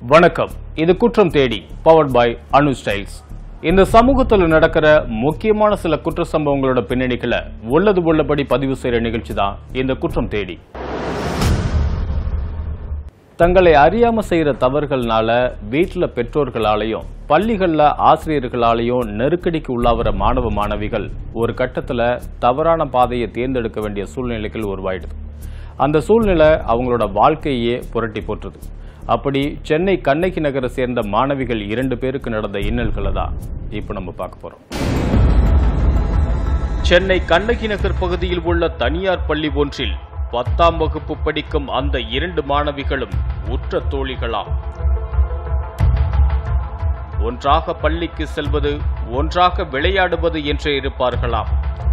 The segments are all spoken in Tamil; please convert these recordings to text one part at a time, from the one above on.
வணக்கம் இது குற்றம் தேடி பவர்ட் பை அனு ஸ்டைல்ஸ் இந்த சமூகத்தில் நடக்கிற முக்கியமான சில குற்ற சம்பவங்களோட பின்னணிகளை உள்ளது உள்ளபடி பதிவு செய்யற நிகழ்ச்சி தான் இந்த குற்றம் தேடி தங்களை அறியாம செய்யற தவறுகள்னால வீட்டுல பெற்றோர்களாலையும் பள்ளிகள்ல ஆசிரியர்களாலையும் நெருக்கடிக்கு உள்ளாகிற மாணவ மாணவிகள் ஒரு கட்டத்துல தவறான பாதையை தேர்ந்தெடுக்க வேண்டிய சூழ்நிலைகள் உருவாயிடுது அந்த சூழ்நிலை அவங்களோட வாழ்க்கையே புரட்டி போட்டுருது அப்படி சென்னை கண்ணகி நகரை சேர்ந்த மாணவிகள் இரண்டு பேருக்கு நடந்த இன்னல்களை தான் இப்போ நம்ம பார்க்க போறோம் சென்னை கண்ணகி நகர் பகுதியில் உள்ள தனியார் பள்ளி ஒன்றில் பத்தாம் வகுப்பு படிக்கும் அந்த இரண்டு மாணவிகளும் உற்ற தோழிகளாம் ஒன்றாக பள்ளிக்கு செல்வது ஒன்றாக விளையாடுவது என்றே இருப்பார்களாம்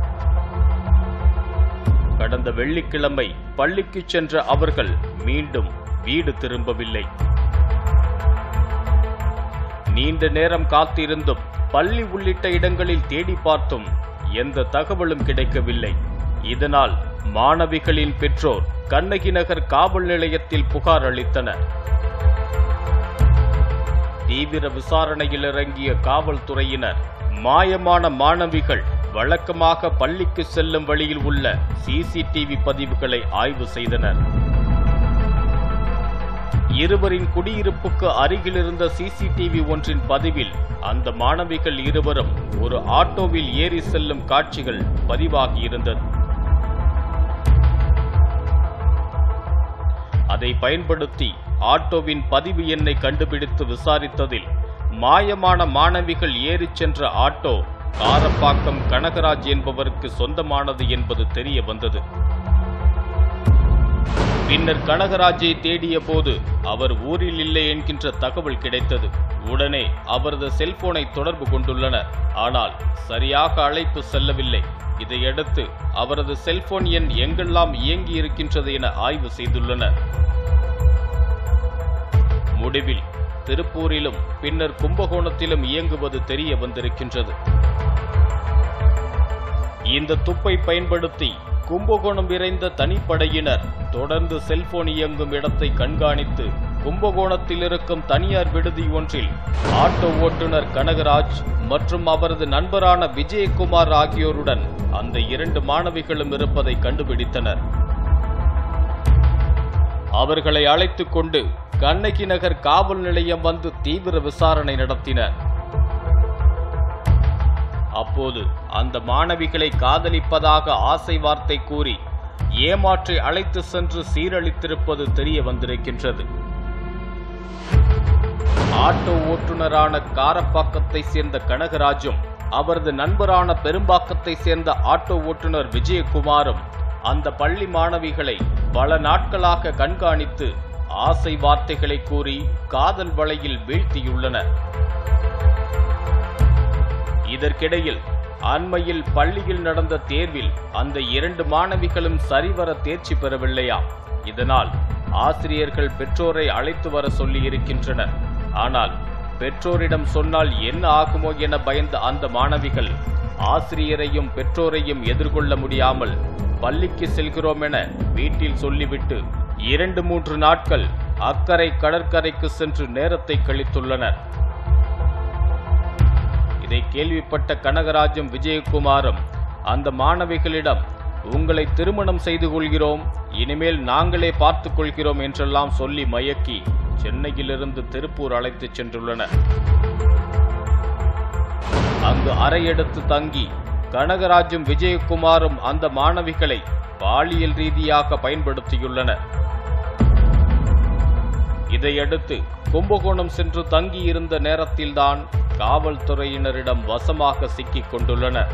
கடந்த வெள்ளிக்கிழமை பள்ளிக்கு சென்ற அவர்கள் மீண்டும் வீடு திரும்பவில்லை நீண்ட நேரம் காத்திருந்தும் பள்ளி உள்ளிட்ட இடங்களில் தேடி பார்த்தும் எந்த தகவலும் கிடைக்கவில்லை இதனால் மாணவிகளின் பெற்றோர் கண்ணகி நகர் காவல் நிலையத்தில் புகார் அளித்தனர் தீவிர விசாரணையில் இறங்கிய காவல்துறையினர் மாயமான மாணவிகள் வழக்கமாக பள்ளிக்கு செல்லும் வழியில் உள்ள சிசிடிவி பதிவுகளை ஆய்வு செய்தனர் இருவரின் குடியிருப்புக்கு அருகில் இருந்த சிசிடிவி ஒன்றின் பதிவில் அந்த மாணவிகள் இருவரும் ஒரு ஆட்டோவில் ஏறி செல்லும் காட்சிகள் பதிவாகியிருந்தது அதை பயன்படுத்தி ஆட்டோவின் பதிவு எண்ணை கண்டுபிடித்து விசாரித்ததில் மாயமான மாணவிகள் ஏறிச் சென்ற ஆட்டோ காரப்பாக்கம் கனகராஜ் என்பவருக்கு சொந்தமானது என்பது தெரிய வந்தது பின்னர் கனகராஜை தேடிய போது அவர் ஊரில் இல்லை என்கின்ற தகவல் கிடைத்தது உடனே அவரது செல்போனை தொடர்பு கொண்டுள்ளனர் ஆனால் சரியாக அழைப்பு செல்லவில்லை இதையடுத்து அவரது செல்போன் எண் எங்கெல்லாம் இயங்கி இருக்கின்றது என ஆய்வு செய்துள்ளனர் முடிவில் திருப்பூரிலும் பின்னர் கும்பகோணத்திலும் இயங்குவது தெரிய வந்திருக்கின்றது இந்த துப்பை பயன்படுத்தி கும்பகோணம் விரைந்த தனிப்படையினர் தொடர்ந்து செல்போன் இயங்கும் இடத்தை கண்காணித்து கும்பகோணத்தில் இருக்கும் தனியார் விடுதி ஒன்றில் ஆட்டோ ஓட்டுநர் கனகராஜ் மற்றும் அவரது நண்பரான விஜயகுமார் ஆகியோருடன் அந்த இரண்டு மாணவிகளும் இருப்பதை கண்டுபிடித்தனர் அவர்களை அழைத்துக் கொண்டு கண்ணகி நகர் காவல் நிலையம் வந்து தீவிர விசாரணை நடத்தினர் அப்போது அந்த மாணவிகளை காதலிப்பதாக ஆசை வார்த்தை கூறி ஏமாற்றி அழைத்து சென்று சீரழித்திருப்பது தெரிய வந்திருக்கின்றது ஆட்டோ ஓட்டுநரான காரப்பாக்கத்தை சேர்ந்த கனகராஜும் அவரது நண்பரான பெரும்பாக்கத்தை சேர்ந்த ஆட்டோ ஓட்டுநர் விஜயகுமாரும் அந்த பள்ளி மாணவிகளை பல நாட்களாக கண்காணித்து ஆசை வார்த்தைகளை கூறி காதல் வலையில் வீழ்த்தியுள்ளனர் இதற்கிடையில் அண்மையில் பள்ளியில் நடந்த தேர்வில் அந்த இரண்டு மாணவிகளும் சரிவர தேர்ச்சி பெறவில்லையா இதனால் ஆசிரியர்கள் பெற்றோரை அழைத்து வர சொல்லி இருக்கின்றனர் ஆனால் பெற்றோரிடம் சொன்னால் என்ன ஆகுமோ என பயந்த அந்த மாணவிகள் ஆசிரியரையும் பெற்றோரையும் எதிர்கொள்ள முடியாமல் பள்ளிக்கு செல்கிறோம் என வீட்டில் சொல்லிவிட்டு இரண்டு மூன்று நாட்கள் அக்கறை கடற்கரைக்கு சென்று நேரத்தை கழித்துள்ளனர் இதை கேள்விப்பட்ட கனகராஜும் விஜயகுமாரும் அந்த மாணவிகளிடம் உங்களை திருமணம் செய்து கொள்கிறோம் இனிமேல் நாங்களே பார்த்துக் கொள்கிறோம் என்றெல்லாம் சொல்லி மயக்கி சென்னையிலிருந்து திருப்பூர் அழைத்துச் சென்றுள்ளனர் அங்கு அறையெடுத்து தங்கி கனகராஜும் விஜயகுமாரும் அந்த மாணவிகளை பாலியல் ரீதியாக பயன்படுத்தியுள்ளனர் இதையடுத்து கும்பகோணம் சென்று தங்கியிருந்த நேரத்தில்தான் காவல்துறையினரிடம் வசமாக சிக்கிக் கொண்டுள்ளனர்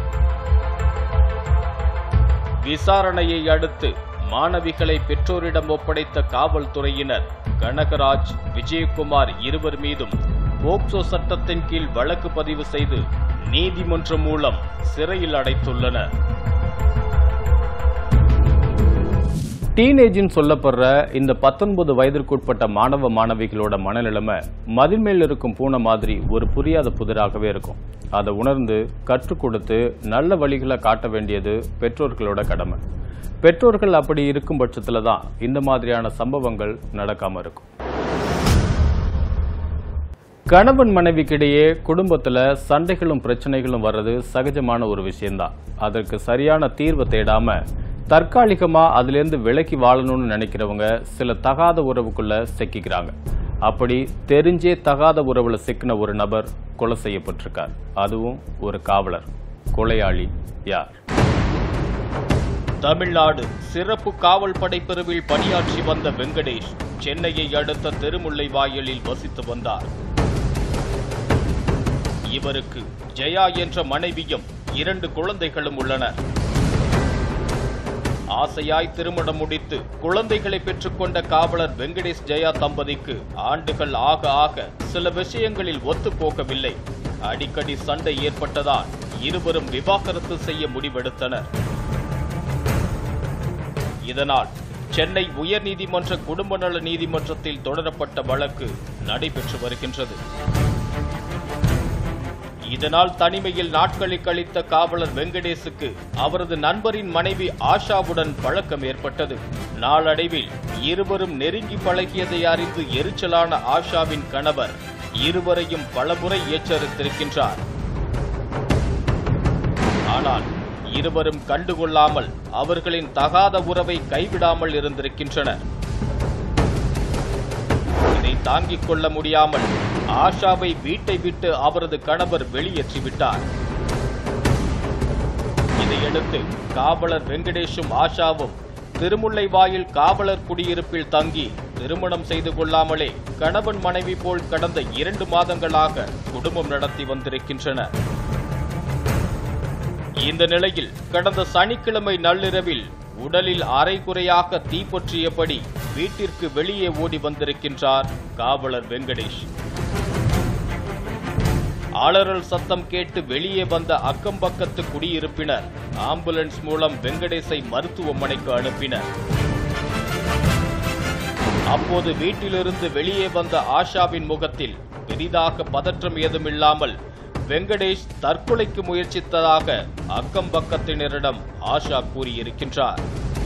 விசாரணையை அடுத்து மாணவிகளை பெற்றோரிடம் ஒப்படைத்த காவல்துறையினர் கனகராஜ் விஜயகுமார் இருவர் மீதும் போக்சோ சட்டத்தின் கீழ் வழக்கு பதிவு செய்து நீதிமன்றம் மூலம் சிறையில் அடைத்துள்ளனர் டீனேஜின் சொல்லப்படுற இந்த பத்தொன்பது வயதிற்குட்பட்ட மாணவ மாணவிகளோட மனநிலைமை மதில் மேல் இருக்கும் பூனை மாதிரி ஒரு புரியாத புதிராகவே இருக்கும் அதை உணர்ந்து கற்றுக் கொடுத்து நல்ல வழிகளை காட்ட வேண்டியது பெற்றோர்களோட கடமை பெற்றோர்கள் அப்படி இருக்கும் பட்சத்துல தான் இந்த மாதிரியான சம்பவங்கள் நடக்காம இருக்கும் கணவன் மனைவிக்கிடையே குடும்பத்துல சண்டைகளும் பிரச்சனைகளும் வர்றது சகஜமான ஒரு விஷயம்தான் அதற்கு சரியான தீர்வை தேடாம தற்காலிகமா அதிலிருந்து விலக்கி வாழணும்னு நினைக்கிறவங்க சில தகாத உறவுக்குள்ள சிக்கிக்கிறாங்க அப்படி தெரிஞ்சே தகாத உறவுல சிக்கின ஒரு நபர் கொலை செய்யப்பட்டிருக்கார் அதுவும் ஒரு காவலர் கொலையாளி யார் தமிழ்நாடு சிறப்பு காவல் படை பிரிவில் பணியாற்றி வந்த வெங்கடேஷ் சென்னையை அடுத்த திருமுல்லை வாயிலில் வசித்து வந்தார் இவருக்கு ஜெயா என்ற மனைவியும் இரண்டு குழந்தைகளும் உள்ளனர் ஆசையாய் திருமணம் முடித்து குழந்தைகளை பெற்றுக்கொண்ட காவலர் வெங்கடேஷ் ஜெயா தம்பதிக்கு ஆண்டுகள் ஆக ஆக சில விஷயங்களில் ஒத்துப் போகவில்லை அடிக்கடி சண்டை ஏற்பட்டதால் இருவரும் விவாகரத்து செய்ய முடிவெடுத்தனர் இதனால் சென்னை உயர்நீதிமன்ற குடும்ப நல நீதிமன்றத்தில் தொடரப்பட்ட வழக்கு நடைபெற்று வருகின்றது இதனால் தனிமையில் நாட்களை கழித்த காவலர் வெங்கடேசுக்கு அவரது நண்பரின் மனைவி ஆஷாவுடன் பழக்கம் ஏற்பட்டது நாளடைவில் இருவரும் நெருங்கி பழகியதை அறிந்து எரிச்சலான ஆஷாவின் கணவர் இருவரையும் பலமுறை எச்சரித்திருக்கின்றார் ஆனால் இருவரும் கண்டுகொள்ளாமல் அவர்களின் தகாத உறவை கைவிடாமல் இருந்திருக்கின்றனர் இதை தாங்கிக் கொள்ள முடியாமல் ஆஷாவை வீட்டை விட்டு அவரது கணவர் வெளியேற்றிவிட்டார் இதையடுத்து காவலர் வெங்கடேஷும் ஆஷாவும் திருமுல்லை வாயில் காவலர் குடியிருப்பில் தங்கி திருமணம் செய்து கொள்ளாமலே கணவன் மனைவி போல் கடந்த இரண்டு மாதங்களாக குடும்பம் நடத்தி வந்திருக்கின்றனர் இந்த நிலையில் கடந்த சனிக்கிழமை நள்ளிரவில் உடலில் அரைகுறையாக தீப்பற்றியபடி வீட்டிற்கு வெளியே ஓடி வந்திருக்கின்றார் காவலர் வெங்கடேஷ் ஆளறல் சத்தம் கேட்டு வெளியே வந்த அக்கம்பக்கத்து குடியிருப்பினர் ஆம்புலன்ஸ் மூலம் வெங்கடேஷை மருத்துவமனைக்கு அனுப்பினர் அப்போது வீட்டிலிருந்து வெளியே வந்த ஆஷாவின் முகத்தில் பெரிதாக பதற்றம் ஏதுமில்லாமல் வெங்கடேஷ் தற்கொலைக்கு முயற்சித்ததாக அக்கம் பக்கத்தினரிடம் ஆஷா கூறியிருக்கின்றார்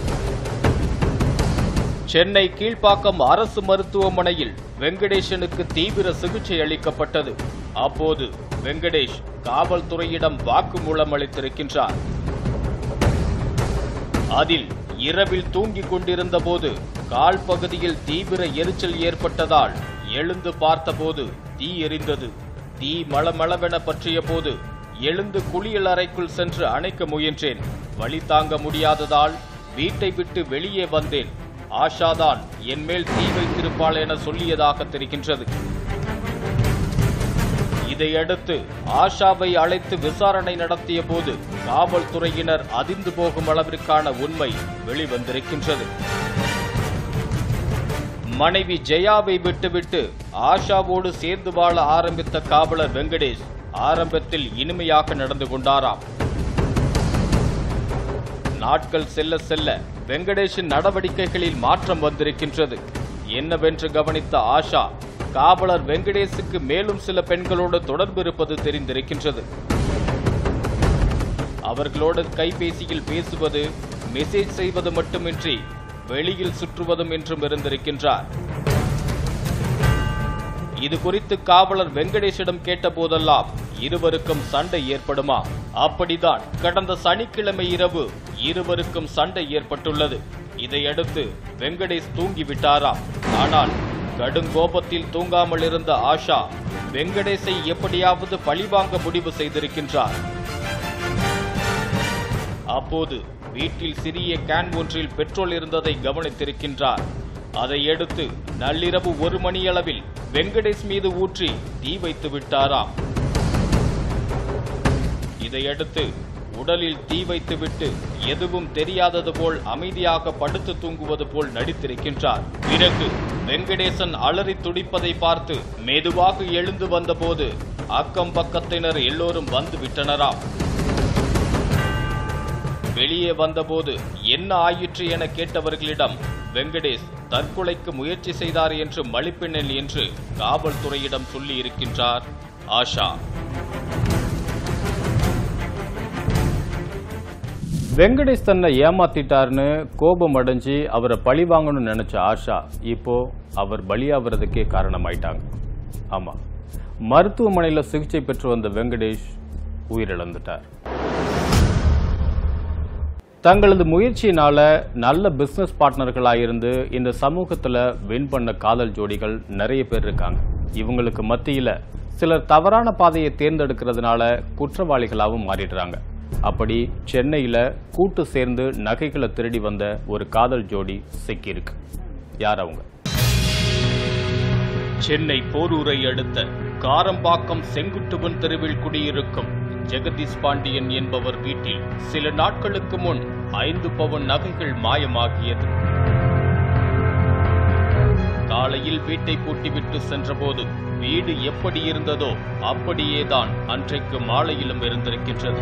சென்னை கீழ்ப்பாக்கம் அரசு மருத்துவமனையில் வெங்கடேஷனுக்கு தீவிர சிகிச்சை அளிக்கப்பட்டது அப்போது வெங்கடேஷ் காவல்துறையிடம் வாக்குமூலம் அளித்திருக்கின்றார் அதில் இரவில் தூங்கிக் கொண்டிருந்த போது கால் பகுதியில் தீவிர எரிச்சல் ஏற்பட்டதால் எழுந்து பார்த்தபோது தீ எரிந்தது தீ மளமளவென பற்றிய போது எழுந்து குளியல் அறைக்குள் சென்று அணைக்க முயன்றேன் வழி தாங்க முடியாததால் வீட்டை விட்டு வெளியே வந்தேன் ஆஷாதான் என் மேல் தீ வைத்திருப்பாள் என சொல்லியதாக தெரிகின்றது இதையடுத்து ஆஷாவை அழைத்து விசாரணை நடத்திய போது காவல்துறையினர் அதிர்ந்து போகும் அளவிற்கான உண்மை வெளிவந்திருக்கின்றது மனைவி ஜெயாவை விட்டுவிட்டு ஆஷாவோடு சேர்ந்து வாழ ஆரம்பித்த காவலர் வெங்கடேஷ் ஆரம்பத்தில் இனிமையாக நடந்து கொண்டாராம் நாட்கள் செல்ல செல்ல வெங்கடேஷின் நடவடிக்கைகளில் மாற்றம் வந்திருக்கின்றது என்னவென்று கவனித்த ஆஷா காவலர் வெங்கடேஷுக்கு மேலும் சில பெண்களோடு தொடர்பு இருப்பது தெரிந்திருக்கின்றது அவர்களோடு கைபேசியில் பேசுவது மெசேஜ் செய்வது மட்டுமின்றி வெளியில் சுற்றுவதும் என்றும் இருந்திருக்கின்றார் இது குறித்து காவலர் வெங்கடேஷிடம் கேட்டபோதெல்லாம் இருவருக்கும் சண்டை ஏற்படுமா அப்படிதான் கடந்த சனிக்கிழமை இரவு இருவருக்கும் சண்டை ஏற்பட்டுள்ளது இதையடுத்து வெங்கடேஷ் தூங்கிவிட்டாராம் ஆனால் கடுங்கோபத்தில் தூங்காமல் இருந்த ஆஷா வெங்கடேஷை எப்படியாவது பழிவாங்க முடிவு செய்திருக்கின்றார் அப்போது வீட்டில் சிறிய கேன் ஒன்றில் பெட்ரோல் இருந்ததை கவனித்திருக்கின்றார் அதை எடுத்து நள்ளிரவு ஒரு மணியளவில் வெங்கடேஷ் மீது ஊற்றி தீ வைத்து விட்டாராம் இதையடுத்து உடலில் தீ வைத்துவிட்டு எதுவும் தெரியாதது போல் அமைதியாக படுத்து தூங்குவது போல் நடித்திருக்கின்றார் பிறகு வெங்கடேசன் அலறி துடிப்பதை பார்த்து மெதுவாக எழுந்து வந்தபோது அக்கம் பக்கத்தினர் எல்லோரும் வந்து விட்டனராம் வெளியே வந்தபோது என்ன ஆயிற்று என கேட்டவர்களிடம் வெங்கடேஷ் தற்கொலைக்கு முயற்சி செய்தார் என்று மலிப்பினல் என்று காவல்துறையிடம் சொல்லி இருக்கின்றார் ஆஷா வெங்கடேஷ் தன்னை ஏமாத்திட்டாருன்னு கோபம் அடைஞ்சு அவரை பழி வாங்கணும்னு நினைச்ச ஆஷா இப்போ அவர் பலியாகிறதுக்கே காரணமாயிட்டாங்க ஆமா மருத்துவமனையில் சிகிச்சை பெற்று வந்த வெங்கடேஷ் உயிரிழந்துட்டார் தங்களது முயற்சியினால நல்ல பிசினஸ் பார்ட்னர்களாக இருந்து இந்த சமூகத்துல வின் பண்ண காதல் ஜோடிகள் நிறைய பேர் இருக்காங்க இவங்களுக்கு மத்தியில சிலர் தவறான பாதையை தேர்ந்தெடுக்கிறதுனால குற்றவாளிகளாகவும் மாறிடுறாங்க அப்படி சென்னையில கூட்டு சேர்ந்து நகைகளை திருடி வந்த ஒரு காதல் ஜோடி சிக்கியிருக்கு யார் அவங்க சென்னை போரூரை அடுத்த காரம்பாக்கம் செங்குட்டுவன் தெருவில் குடியிருக்கும் ஜெகதீஷ் பாண்டியன் என்பவர் வீட்டில் சில நாட்களுக்கு முன் ஐந்து பவன் நகைகள் மாயமாகியது காலையில் வீட்டை பூட்டிவிட்டு சென்றபோது வீடு எப்படி இருந்ததோ அப்படியேதான் அன்றைக்கு மாலையிலும் இருந்திருக்கின்றது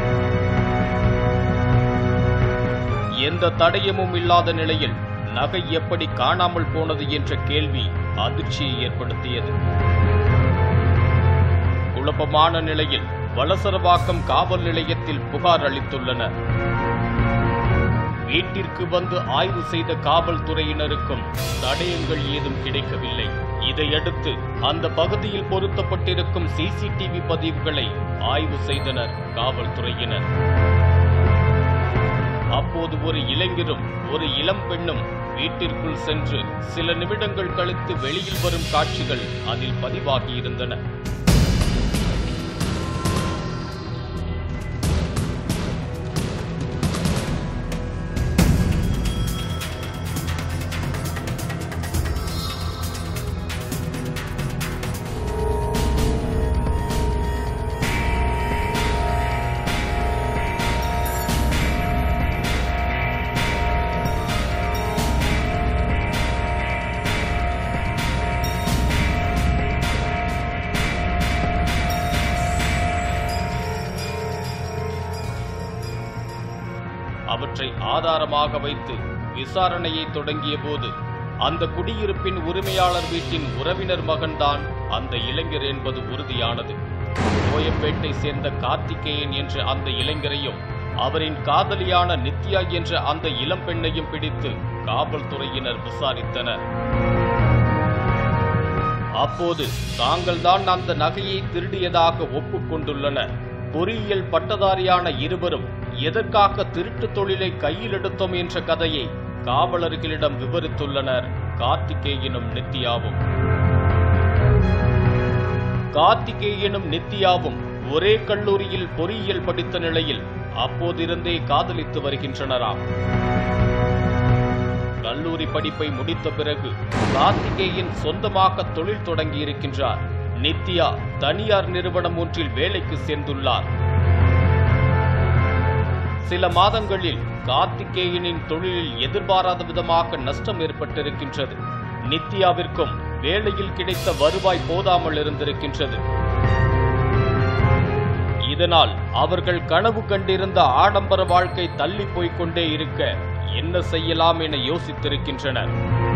எந்த தடயமும் இல்லாத நிலையில் நகை எப்படி காணாமல் போனது என்ற கேள்வி அதிர்ச்சியை ஏற்படுத்தியது குழப்பமான நிலையில் வலசரவாக்கம் காவல் நிலையத்தில் புகார் அளித்துள்ளனர் வீட்டிற்கு வந்து ஆய்வு செய்த காவல்துறையினருக்கும் தடயங்கள் ஏதும் கிடைக்கவில்லை இதையடுத்து அந்த பகுதியில் பொருத்தப்பட்டிருக்கும் சிசிடிவி பதிவுகளை ஆய்வு செய்தனர் காவல்துறையினர் அப்போது ஒரு இளைஞரும் ஒரு இளம் பெண்ணும் வீட்டிற்குள் சென்று சில நிமிடங்கள் கழித்து வெளியில் வரும் காட்சிகள் அதில் பதிவாகியிருந்தன அவற்றை ஆதாரமாக வைத்து விசாரணையை தொடங்கிய போது அந்த குடியிருப்பின் உரிமையாளர் வீட்டின் உறவினர் மகன்தான் அந்த இளைஞர் என்பது உறுதியானது கோயம்பேட்டை சேர்ந்த கார்த்திகேயன் என்ற அந்த இளைஞரையும் அவரின் காதலியான நித்யா என்ற அந்த இளம் பெண்ணையும் பிடித்து காவல்துறையினர் விசாரித்தனர் அப்போது தாங்கள்தான் அந்த நகையை திருடியதாக ஒப்புக்கொண்டுள்ளனர் பொறியியல் பட்டதாரியான இருவரும் எதற்காக திருட்டு தொழிலை கையில் எடுத்தோம் என்ற கதையை காவலர்களிடம் விவரித்துள்ளனர் கார்த்திகேயனும் நித்யாவும் கார்த்திகேயனும் நித்யாவும் ஒரே கல்லூரியில் பொறியியல் படித்த நிலையில் அப்போதிருந்தே காதலித்து வருகின்றனராம் கல்லூரி படிப்பை முடித்த பிறகு கார்த்திகேயன் சொந்தமாக தொழில் தொடங்கி இருக்கின்றார் நித்யா தனியார் நிறுவனம் ஒன்றில் வேலைக்கு சேர்ந்துள்ளார் சில மாதங்களில் கார்த்திகேயனின் தொழிலில் எதிர்பாராத விதமாக நஷ்டம் ஏற்பட்டிருக்கின்றது நித்யாவிற்கும் வேலையில் கிடைத்த வருவாய் போதாமல் இருந்திருக்கின்றது இதனால் அவர்கள் கனவு கண்டிருந்த ஆடம்பர வாழ்க்கை தள்ளி போய்க் கொண்டே இருக்க என்ன செய்யலாம் என யோசித்திருக்கின்றனர்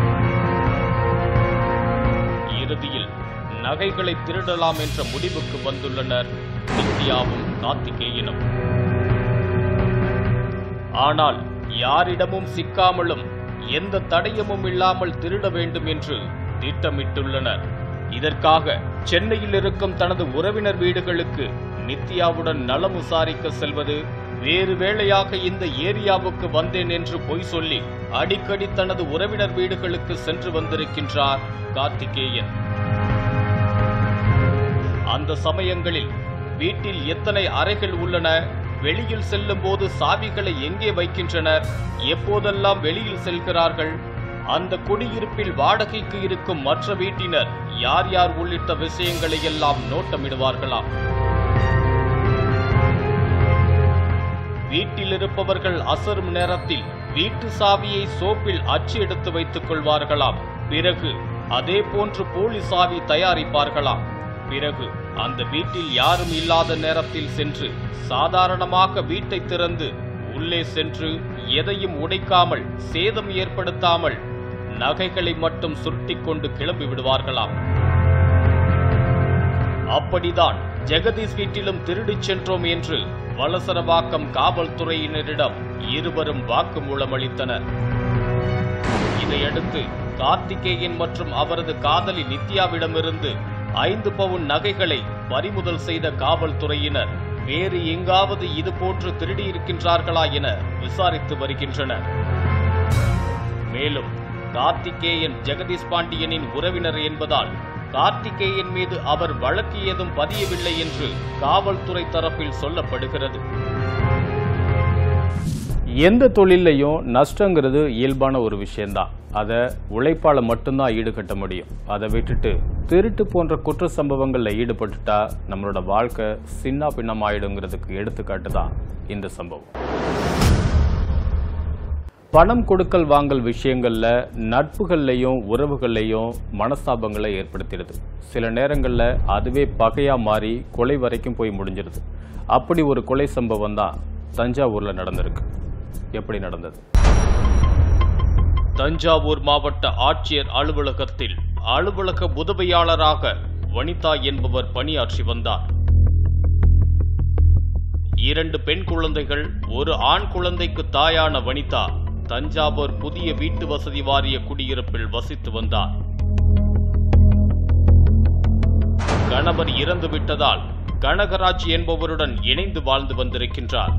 இறுதியில் நகைகளை திருடலாம் என்ற முடிவுக்கு வந்துள்ளனர் நித்யாவும் கார்த்திகேயனும் ஆனால் யாரிடமும் சிக்காமலும் எந்த தடயமும் இல்லாமல் திருட வேண்டும் என்று திட்டமிட்டுள்ளனர் இதற்காக சென்னையில் இருக்கும் தனது உறவினர் வீடுகளுக்கு நித்யாவுடன் நலம் விசாரிக்க செல்வது வேறு வேளையாக இந்த ஏரியாவுக்கு வந்தேன் என்று பொய் சொல்லி அடிக்கடி தனது உறவினர் வீடுகளுக்கு சென்று வந்திருக்கின்றார் கார்த்திகேயன் அந்த சமயங்களில் வீட்டில் எத்தனை அறைகள் உள்ளன வெளியில் செல்லும் போது சாவிகளை எங்கே வைக்கின்றனர் எப்போதெல்லாம் வெளியில் செல்கிறார்கள் அந்த குடியிருப்பில் வாடகைக்கு இருக்கும் மற்ற வீட்டினர் யார் யார் உள்ளிட்ட விஷயங்களை எல்லாம் நோட்டமிடுவார்களாம் வீட்டில் இருப்பவர்கள் அசரும் நேரத்தில் வீட்டு சாவியை சோப்பில் அச்சு எடுத்து வைத்துக் கொள்வார்களாம் பிறகு அதே போன்று போலி சாவி தயாரிப்பார்களாம் பிறகு அந்த வீட்டில் யாரும் இல்லாத நேரத்தில் சென்று சாதாரணமாக வீட்டை திறந்து உள்ளே சென்று எதையும் உடைக்காமல் சேதம் ஏற்படுத்தாமல் நகைகளை மட்டும் சுருட்டிக் கொண்டு கிளம்பி விடுவார்களாம் அப்படிதான் ஜெகதீஷ் வீட்டிலும் திருடிச் சென்றோம் என்று வலசரவாக்கம் காவல்துறையினரிடம் இருவரும் வாக்குமூலம் அளித்தனர் இதையடுத்து கார்த்திகேயன் மற்றும் அவரது காதலி நித்யாவிடமிருந்து ஐந்து பவுன் நகைகளை பறிமுதல் செய்த காவல்துறையினர் வேறு எங்காவது இது போன்று திருடியிருக்கின்றார்களா என விசாரித்து வருகின்றனர் மேலும் கார்த்திகேயன் ஜெகதீஷ் பாண்டியனின் உறவினர் என்பதால் கார்த்திகேயன் மீது அவர் வழக்கு ஏதும் பதியவில்லை என்று காவல்துறை தரப்பில் சொல்லப்படுகிறது எந்த தொழிலையும் நஷ்டங்கிறது இயல்பான ஒரு விஷயம்தான் அதை உழைப்பால மட்டும்தான் ஈடுகட்ட முடியும் அதை விட்டுட்டு திருட்டு போன்ற குற்ற சம்பவங்களில் ஈடுபட்டுட்டா நம்மளோட வாழ்க்கை சின்ன பின்னமாயிடுங்கிறதுக்கு எடுத்துக்காட்டு தான் இந்த சம்பவம் பணம் கொடுக்கல் வாங்கல் விஷயங்கள்ல நட்புகள்லையும் உறவுகள்லையும் மனஸ்தாபங்களை ஏற்படுத்திடுது சில நேரங்கள்ல அதுவே பகையா மாறி கொலை வரைக்கும் போய் முடிஞ்சிருது அப்படி ஒரு கொலை சம்பவம் தான் தஞ்சாவூர்ல நடந்திருக்கு எப்படி நடந்தது தஞ்சாவூர் மாவட்ட ஆட்சியர் அலுவலகத்தில் அலுவலக உதவியாளராக வனிதா என்பவர் பணியாற்றி வந்தார் இரண்டு பெண் குழந்தைகள் ஒரு ஆண் குழந்தைக்கு தாயான வனிதா தஞ்சாவூர் புதிய வீட்டு வசதி வாரிய குடியிருப்பில் வசித்து வந்தார் கணவர் இறந்து விட்டதால் கனகராஜ் என்பவருடன் இணைந்து வாழ்ந்து வந்திருக்கின்றார்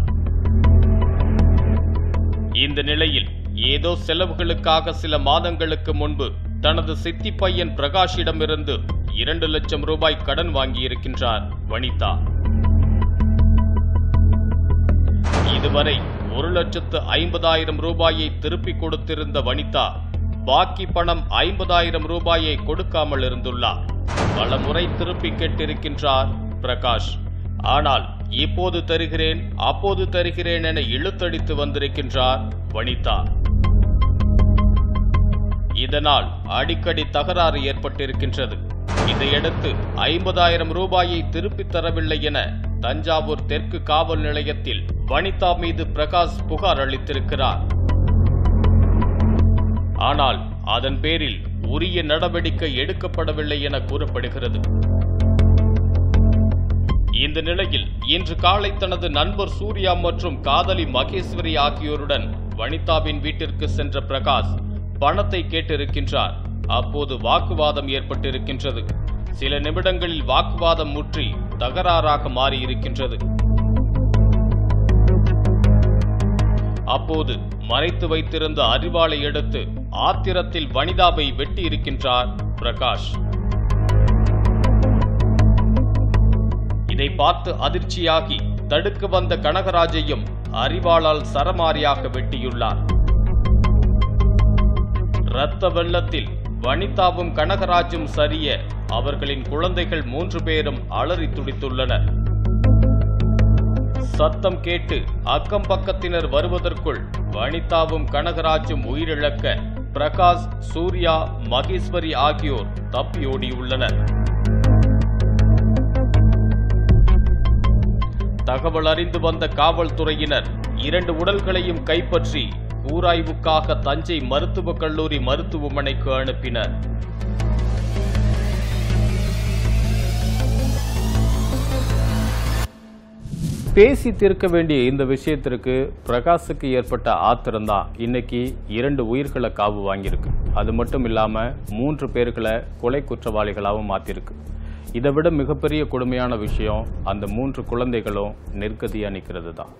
இந்த நிலையில் ஏதோ செலவுகளுக்காக சில மாதங்களுக்கு முன்பு தனது சித்தி பையன் பிரகாஷிடமிருந்து இரண்டு லட்சம் ரூபாய் கடன் வாங்கியிருக்கின்றார் வனிதா இதுவரை ஒரு லட்சத்து ஐம்பதாயிரம் ரூபாயை திருப்பிக் கொடுத்திருந்த வனிதா பாக்கி பணம் ஐம்பதாயிரம் ரூபாயை கொடுக்காமல் இருந்துள்ளார் பல முறை திருப்பி கேட்டிருக்கின்றார் பிரகாஷ் ஆனால் இப்போது தருகிறேன் அப்போது தருகிறேன் என இழுத்தடித்து வந்திருக்கின்றார் வனிதா இதனால் அடிக்கடி தகராறு ஏற்பட்டிருக்கின்றது இதையடுத்து ஐம்பதாயிரம் ரூபாயை திருப்பித் தரவில்லை என தஞ்சாவூர் தெற்கு காவல் நிலையத்தில் வனிதா மீது பிரகாஷ் புகார் அளித்திருக்கிறார் ஆனால் அதன் பேரில் உரிய நடவடிக்கை எடுக்கப்படவில்லை என கூறப்படுகிறது இந்த நிலையில் இன்று காலை தனது நண்பர் சூர்யா மற்றும் காதலி மகேஸ்வரி ஆகியோருடன் வனிதாவின் வீட்டிற்கு சென்ற பிரகாஷ் பணத்தை கேட்டிருக்கின்றார் அப்போது வாக்குவாதம் ஏற்பட்டிருக்கின்றது சில நிமிடங்களில் வாக்குவாதம் முற்றி தகராறாக மாறியிருக்கின்றது அப்போது மறைத்து வைத்திருந்த அறிவாளை எடுத்து ஆத்திரத்தில் வனிதாவை வெட்டி இருக்கின்றார் பிரகாஷ் இதை பார்த்து அதிர்ச்சியாகி தடுக்க வந்த கனகராஜையும் அறிவாளால் சரமாரியாக வெட்டியுள்ளார் இரத்த வெள்ளத்தில் வனிதாவும் கனகராஜும் சரிய அவர்களின் குழந்தைகள் மூன்று பேரும் அலறி துடித்துள்ளனர் சத்தம் கேட்டு அக்கம் பக்கத்தினர் வருவதற்குள் வனிதாவும் கனகராஜும் உயிரிழக்க பிரகாஷ் சூர்யா மகேஸ்வரி ஆகியோர் தப்பியோடியுள்ளனர் தகவல் அறிந்து வந்த காவல்துறையினர் இரண்டு உடல்களையும் கைப்பற்றி கூராய்வுக்காக தஞ்சை மருத்துவக் கல்லூரி மருத்துவமனைக்கு அனுப்பினர் பேசி தீர்க்க வேண்டிய இந்த விஷயத்திற்கு பிரகாஷுக்கு ஏற்பட்ட ஆத்திரம்தான் இன்னைக்கு இரண்டு உயிர்களை காவு வாங்கியிருக்கு அது மட்டும் இல்லாம மூன்று பேர்களை கொலை குற்றவாளிகளாகவும் மாத்திருக்கு இதை விட மிகப்பெரிய கொடுமையான விஷயம் அந்த மூன்று குழந்தைகளும் நெருக்கதியா நிற்கிறது தான்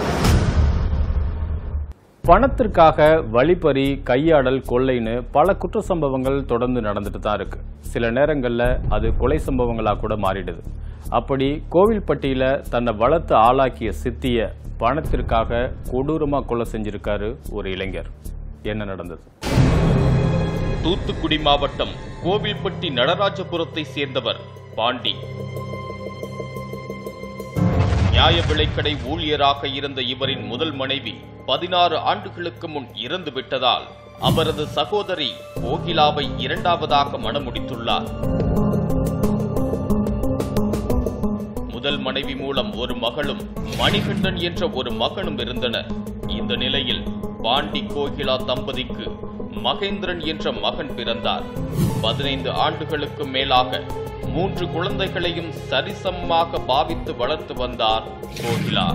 பணத்திற்காக வழிப்பறி கையாடல் கொள்ளைன்னு பல குற்ற சம்பவங்கள் தொடர்ந்து நடந்துட்டு தான் இருக்கு சில நேரங்கள்ல அது கொலை சம்பவங்களா கூட மாறிடுது அப்படி கோவில்பட்டியில தன்னை வளர்த்து ஆளாக்கிய சித்திய பணத்திற்காக கொடூரமா கொலை செஞ்சிருக்காரு ஒரு இளைஞர் என்ன நடந்தது தூத்துக்குடி மாவட்டம் கோவில்பட்டி நடராஜபுரத்தை சேர்ந்தவர் பாண்டி நியாய விலைக்கடை ஊழியராக இருந்த இவரின் முதல் மனைவி பதினாறு ஆண்டுகளுக்கு முன் இறந்து விட்டதால் அவரது சகோதரி கோகிலாவை இரண்டாவதாக மணமுடித்துள்ளார் முதல் மனைவி மூலம் ஒரு மகளும் மணிகண்டன் என்ற ஒரு மகனும் இருந்தனர் இந்த நிலையில் பாண்டி கோகிலா தம்பதிக்கு மகேந்திரன் என்ற மகன் பிறந்தார் பதினைந்து ஆண்டுகளுக்கு மேலாக மூன்று குழந்தைகளையும் சரிசமமாக பாவித்து வளர்த்து வந்தார் கோகிலா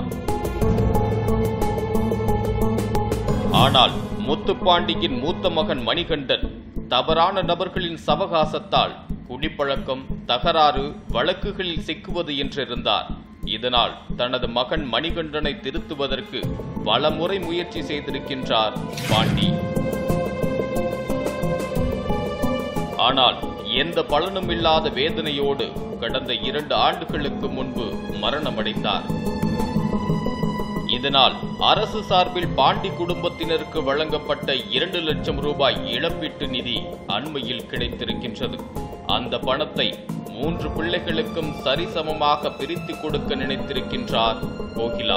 ஆனால் முத்துப்பாண்டியின் மூத்த மகன் மணிகண்டன் தவறான நபர்களின் சவகாசத்தால் குடிப்பழக்கம் தகராறு வழக்குகளில் சிக்குவது என்றிருந்தார் இதனால் தனது மகன் மணிகண்டனை திருத்துவதற்கு பலமுறை முயற்சி செய்திருக்கின்றார் பாண்டி ஆனால் எந்த பலனும் இல்லாத வேதனையோடு கடந்த இரண்டு ஆண்டுகளுக்கு முன்பு மரணமடைந்தார் இதனால் அரசு சார்பில் பாண்டி குடும்பத்தினருக்கு வழங்கப்பட்ட இரண்டு லட்சம் ரூபாய் இழப்பீட்டு நிதி அண்மையில் கிடைத்திருக்கின்றது அந்த பணத்தை மூன்று பிள்ளைகளுக்கும் சரிசமமாக பிரித்து கொடுக்க நினைத்திருக்கின்றார் கோகிலா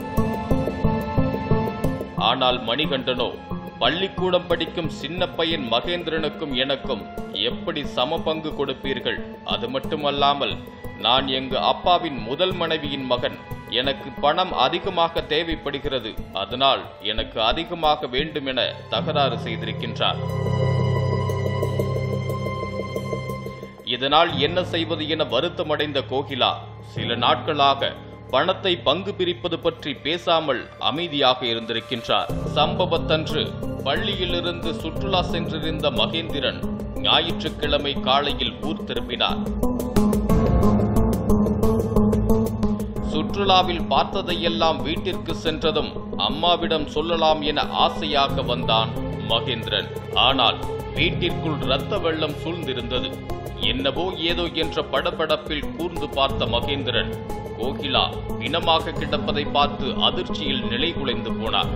ஆனால் மணிகண்டனோ பள்ளிக்கூடம் படிக்கும் சின்ன பையன் மகேந்திரனுக்கும் எனக்கும் எப்படி சம பங்கு கொடுப்பீர்கள் அது மட்டுமல்லாமல் நான் எங்க அப்பாவின் முதல் மனைவியின் மகன் எனக்கு பணம் அதிகமாக தேவைப்படுகிறது அதனால் எனக்கு அதிகமாக வேண்டும் என தகராறு செய்திருக்கின்றார் இதனால் என்ன செய்வது என வருத்தமடைந்த கோகிலா சில நாட்களாக பணத்தை பங்கு பிரிப்பது பற்றி பேசாமல் அமைதியாக இருந்திருக்கின்றார் சம்பவத்தன்று பள்ளியிலிருந்து சுற்றுலா சென்றிருந்த மகேந்திரன் ஞாயிற்றுக்கிழமை காலையில் ஊர் திரும்பினார் சுற்றுலாவில் பார்த்ததையெல்லாம் வீட்டிற்கு சென்றதும் அம்மாவிடம் சொல்லலாம் என ஆசையாக வந்தான் மகேந்திரன் ஆனால் வீட்டிற்குள் இரத்த வெள்ளம் சூழ்ந்திருந்தது என்னவோ ஏதோ என்ற படபடப்பில் கூர்ந்து பார்த்த மகேந்திரன் கோகிலா பிணமாக கிடப்பதை பார்த்து அதிர்ச்சியில் நிலை குலைந்து போனார்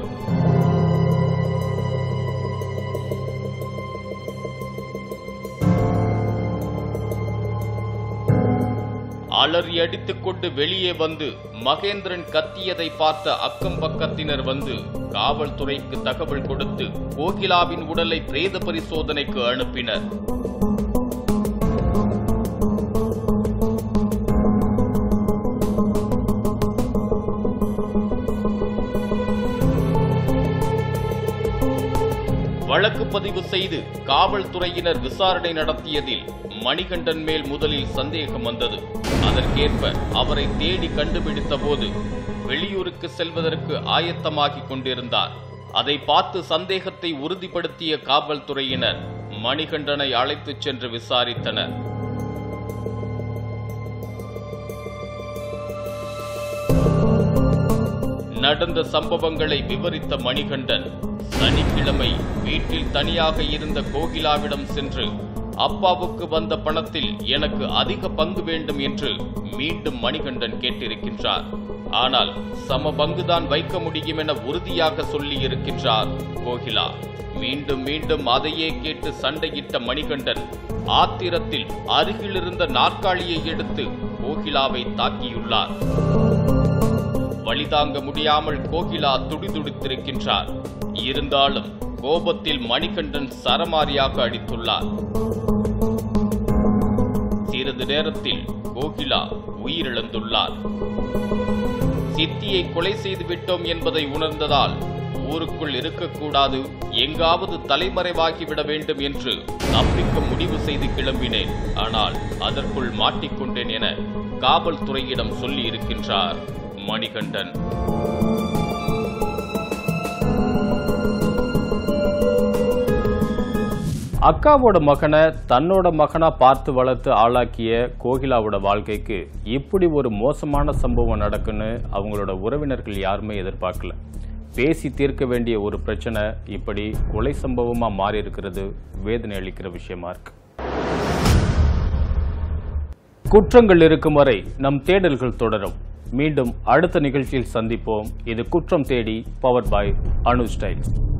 அலறி அடித்துக் கொண்டு வெளியே வந்து மகேந்திரன் கத்தியதை பார்த்த அக்கம் பக்கத்தினர் வந்து காவல்துறைக்கு தகவல் கொடுத்து கோகிலாவின் உடலை பிரேத பரிசோதனைக்கு அனுப்பினர் வழக்கு பதிவு செய்து காவல்துறையினர் விசாரணை நடத்தியதில் மணிகண்டன் மேல் முதலில் சந்தேகம் வந்தது அதற்கேற்ப அவரை தேடி கண்டுபிடித்த போது வெளியூருக்கு செல்வதற்கு ஆயத்தமாகிக் கொண்டிருந்தார் அதை பார்த்து சந்தேகத்தை உறுதிப்படுத்திய காவல்துறையினர் மணிகண்டனை அழைத்துச் சென்று விசாரித்தனர் நடந்த சம்பவங்களை விவரித்த மணிகண்டன் சனிக்கிழமை வீட்டில் தனியாக இருந்த கோகிலாவிடம் சென்று அப்பாவுக்கு வந்த பணத்தில் எனக்கு அதிக பங்கு வேண்டும் என்று மீண்டும் மணிகண்டன் கேட்டிருக்கின்றார் ஆனால் சம பங்குதான் வைக்க முடியும் என உறுதியாக சொல்லி இருக்கின்றார் கோகிலா மீண்டும் மீண்டும் அதையே கேட்டு சண்டையிட்ட மணிகண்டன் ஆத்திரத்தில் அருகிலிருந்த நாற்காலியை எடுத்து கோகிலாவை தாக்கியுள்ளார் வழிதாங்க முடியாமல் கோகிலா துடிதுடித்திருக்கின்றார் இருந்தாலும் கோபத்தில் மணிகண்டன் சரமாரியாக அடித்துள்ளார் சிறிது நேரத்தில் கோகிலா உயிரிழந்துள்ளார் சித்தியை கொலை செய்து விட்டோம் என்பதை உணர்ந்ததால் ஊருக்குள் இருக்கக்கூடாது எங்காவது தலைமறைவாகிவிட வேண்டும் என்று தப்பிக்க முடிவு செய்து கிளம்பினேன் ஆனால் அதற்குள் மாட்டிக்கொண்டேன் என காவல்துறையிடம் சொல்லி இருக்கின்றார் மணிகண்டன் அக்காவோட மகனை தன்னோட மகனா பார்த்து வளர்த்து ஆளாக்கிய கோகிலாவோட வாழ்க்கைக்கு இப்படி ஒரு மோசமான சம்பவம் நடக்குன்னு அவங்களோட உறவினர்கள் யாருமே எதிர்பார்க்கல பேசி தீர்க்க வேண்டிய ஒரு பிரச்சனை இப்படி கொலை சம்பவமா மாறி இருக்கிறது வேதனை அளிக்கிற விஷயமா இருக்கு குற்றங்கள் இருக்கும் வரை நம் தேடல்கள் தொடரும் மீண்டும் அடுத்த நிகழ்ச்சியில் சந்திப்போம் இது குற்றம் தேடி பவர் பாய் அனு ஸ்டைல்ஸ்